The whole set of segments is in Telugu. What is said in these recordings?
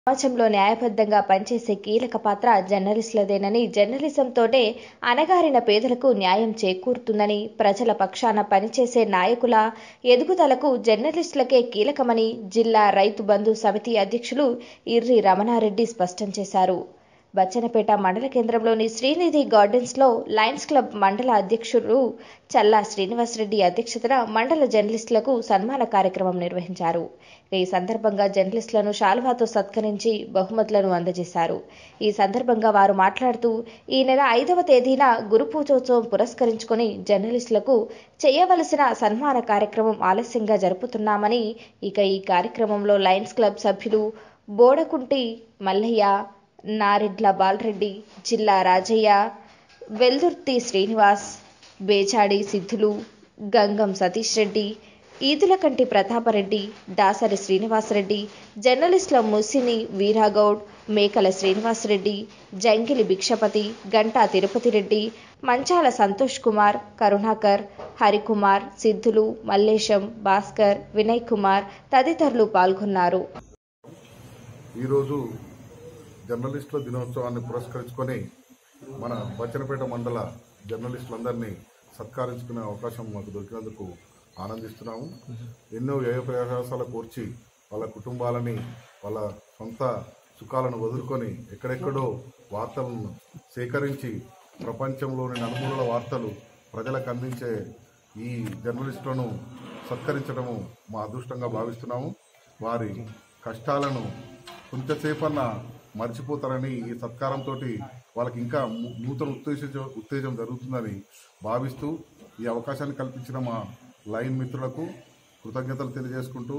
సమాజంలో న్యాయబద్ధంగా పనిచేసే కీలక పాత్ర జర్నలిస్టులదేనని జర్నలిజంతోటే అణగారిన పేదలకు న్యాయం చేకూరుతుందని ప్రజల పక్షాన పనిచేసే నాయకుల ఎదుగుదలకు జర్నలిస్టులకే కీలకమని జిల్లా రైతు బంధు సమితి అధ్యక్షులు ఇర్రి రమణారెడ్డి స్పష్టం చేశారు బచ్చనపేట మండల కేంద్రంలోని శ్రీనిధి గార్డెన్స్లో లయన్స్ క్లబ్ మండల అధ్యక్షులు చల్లా శ్రీనివాసరెడ్డి అధ్యక్షతన మండల జర్నలిస్టులకు సన్మాన కార్యక్రమం నిర్వహించారు ఈ సందర్భంగా జర్నలిస్టులను శాల్వాతో సత్కరించి బహుమతులను అందజేశారు ఈ సందర్భంగా వారు మాట్లాడుతూ ఈ నెల ఐదవ తేదీన గురు పూజోత్సవం పురస్కరించుకొని జర్నలిస్టులకు చేయవలసిన సన్మాన కార్యక్రమం ఆలస్యంగా జరుపుతున్నామని ఇక ఈ కార్యక్రమంలో లయన్స్ క్లబ్ సభ్యులు బోడకుంటి మల్లయ్య నారెడ్ల బాలరెడ్డి జిల్లా రాజయ్య వెల్దుర్తి శ్రీనివాస్ బేచాడి సిద్ధులు గంగం సతీష్ రెడ్డి ఈదులకంటి ప్రతాపరెడ్డి దాసరి శ్రీనివాసరెడ్డి జర్నలిస్టుల ముసిని వీరాగౌడ్ మేకల శ్రీనివాసరెడ్డి జంగిలి భిక్షపతి గంటా తిరుపతి రెడ్డి మంచాల సంతోష్ కుమార్ కరుణాకర్ హరికుమార్ సిద్ధులు మల్లేశం భాస్కర్ వినయ్ కుమార్ తదితరులు పాల్గొన్నారు ఈరోజు జర్నలిస్టుల దినోత్సవాన్ని పురస్కరించుకొని మన బచ్చనపేట మండల జర్నలిస్టులందరినీ సత్కరించుకునే అవకాశం మాకు దొరికినందుకు ఆనందిస్తున్నాము ఎన్నో వ్యయ ప్రయాసాల కోర్చి వాళ్ళ కుటుంబాలని వాళ్ళ సొంత సుఖాలను వదులుకొని ఎక్కడెక్కడో వార్తలను సేకరించి ప్రపంచంలోని నలుమూలల వార్తలు ప్రజలకు అందించే ఈ జర్నలిస్టులను సత్కరించడము మా అదృష్టంగా భావిస్తున్నాము వారి కష్టాలను కొంతసేపన్న మర్చిపోతారని ఈ సత్కారంతో వాళ్ళకి ఇంకా ము- నూతన ఉత్తేజ ఉత్తేజం జరుగుతుందని భావిస్తూ ఈ అవకాశాన్ని కల్పించిన మా లైన్ మిత్రులకు కృతజ్ఞతలు తెలియజేసుకుంటూ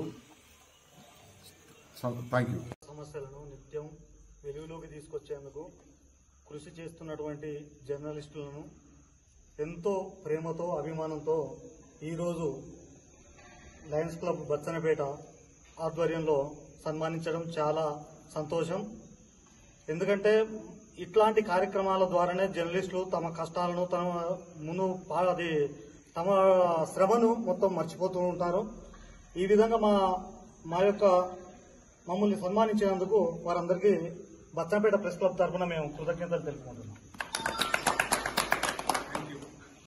థ్యాంక్ యూ సమస్యలను నిత్యం వెలుగులోకి తీసుకొచ్చేందుకు కృషి చేస్తున్నటువంటి జర్నలిస్టులను ఎంతో ప్రేమతో అభిమానంతో ఈరోజు లయన్స్ క్లబ్ బచ్చనపేట ఆధ్వర్యంలో సన్మానించడం చాలా సంతోషం ఎందుకంటే ఇట్లాంటి కార్యక్రమాల ద్వారానే జర్నలిస్టులు తమ కష్టాలను తమ మును పా- అది తమ శ్రమను మొత్తం మర్చిపోతూ ఉంటారు ఈ విధంగా మా మా యొక్క మమ్మల్ని సన్మానించినందుకు వారందరికీ బచ్చనపేట ప్రెస్ క్లబ్ తరఫున మేము కృతజ్ఞతలు తెలుపుకుంటున్నాం